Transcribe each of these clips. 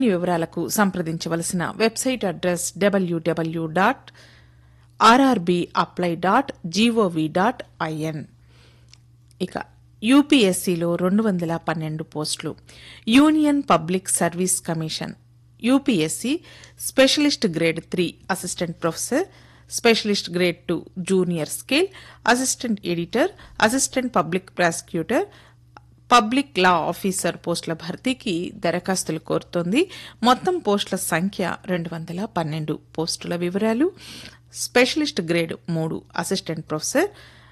వివరాలకు సంప్రదించవలసిన website address WW dot RRB apply dot GOV dot IN ఇక యూపీఎస్సీలో రెండు వందల పన్నెండు పోస్టులు union public service commission UPSC specialist grade three assistant professor specialist grade two junior scale assistant editor assistant public prosecutor public law officer పోస్టుల భర్తీకి దరఖాస్తులు కోరుతోంది మొత్తం పోస్టుల సంఖ్య రెండు వందల పన్నెండు పోస్టుల వివరాలు స్పెషలిస్ట్ గ్రేడ్ మూడు అసిస్టెంట్ ప్రొఫెసర్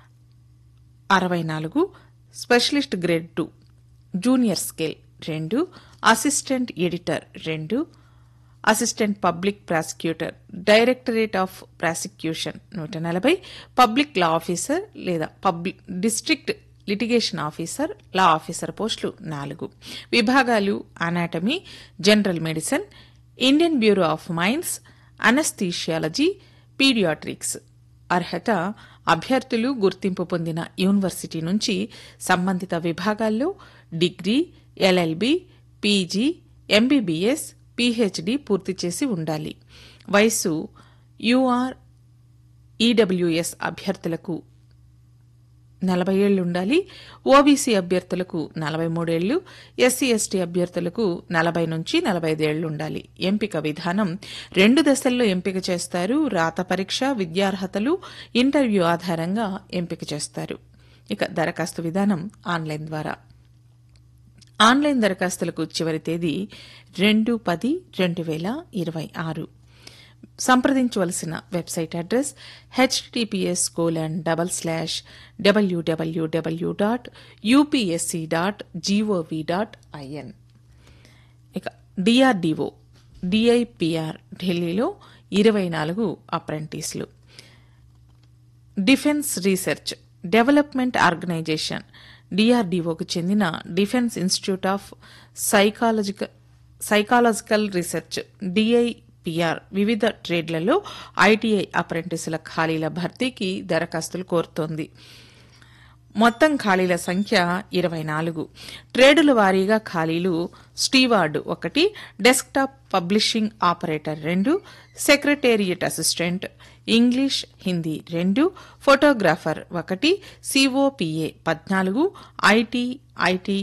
అరవై నాలుగు specialist grade two junior scale రెండు అసిస్టెంట్ ఎడిటర్ రెండు assistant public prosecutor directorate of prosecution నూట నలభై పబ్లిక్ లా ఆఫీసర్ లేదా public district litigation officer law officer పోస్టులు నాలుగు విభాగాలు anatomy general medicine Indian bureau of mines anaesthesiology paediatrics అర్హత అభ్యర్థులు గుర్తింపు పొందిన యూనివర్సిటీ నుంచి సంబంధిత విభాగాల్లో degree LLB PG MBBS PhD పూర్తి చేసి ఉండాలి వయసు యూఆర్ ఈడబ్ల్యూఎస్ అభ్యర్థులకు నలభై ఏళ్లు ఉండాలి ఓబీసీ అభ్యర్థులకు నలభై మూడేళ్లు ఎస్సీ ఎస్టీ అభ్యర్థులకు నలభై నుంచి నలభై ఐదేళ్లు ఉండాలి ఎంపిక విధానం రెండు దశల్లో ఎంపిక చేస్తారు రాత పరీక్ష విద్యార్హతలు ఇంటర్వ్యూ ఆధారంగా ఎంపిక చేస్తారు ఇక దరఖాస్తు విధానం ఆన్లైన్ ద్వారా ఆన్లైన్ దరఖాస్తులకు చివరి తేదీ రెండు పది రెండు వేల ఇరవై ఆరు సంప్రదించవలసిన website address HTTPS colon double slash WWW dot UPSC dot GOV dot IN ఇక డిఆర్డిఓ డిఐపిఆర్ ఢిల్లీలో ఇరవై నాలుగు అప్రెంటిస్లు డిఫెన్స్ రీసెర్చ్ డెవలప్మెంట్ ఆర్గనైజేషన్ డిఆర్డీఓకు చెందిన defence institute of psychological psychological research DIPR వివిధ ట్రేడ్లలో ఐటీఐ అప్రెంటిస్ల ఖాళీల భర్తీకి దరఖాస్తులు కోరుతోంది మొత్తం ఖాళీల సంఖ్య ఇరవై నాలుగు ట్రేడుల వారీగా ఖాళీలు స్టీవార్డ్ ఒకటి డెస్క్టాప్ పబ్లిషింగ్ ఆపరేటర్ రెండు సెక్రటేరియట్ అసిస్టెంట్ ఇంగ్లీష్ హిందీ రెండు ఫోటోగ్రాఫర్ ఒకటి సిఓపిఏ పద్నాలుగు ఐటీ ఐటీ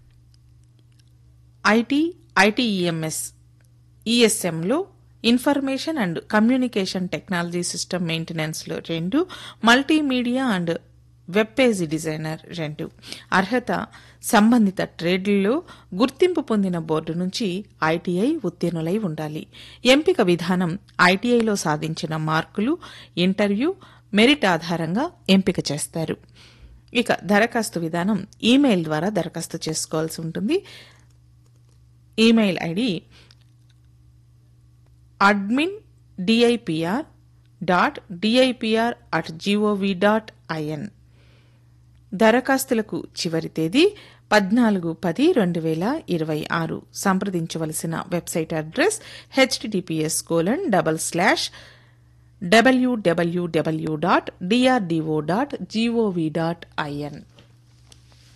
ఐటీ ఐటీఈఎంఎస్ ఈఎస్ఎంలో information and communication technology system మెయింటెనెన్స్లో రెండు multimedia and web page designer రెండు అర్హత సంబంధిత ట్రేడ్లలో గుర్తింపు పొందిన బోర్డు నుంచి ఐటీఐ ఉత్తీర్ణులై ఉండాలి ఎంపిక విధానం ఐటీఐలో సాధించిన మార్కులు ఇంటర్వ్యూ మెరిట్ ఆధారంగా ఎంపిక చేస్తారు ఇక దరఖాస్తు విధానం ఈమెయిల్ ద్వారా దరఖాస్తు చేసుకోవాల్సి ఉంటుంది email ID admin DIPR dot DIPR at GOV dot IN దరఖాస్తులకు చివరి తేదీ పద్నాలుగు పది రెండు వేల ఇరవై ఆరు సంప్రదించవలసిన website address HTTPS colon double slash WWW dot DRDO dot GOV dot IN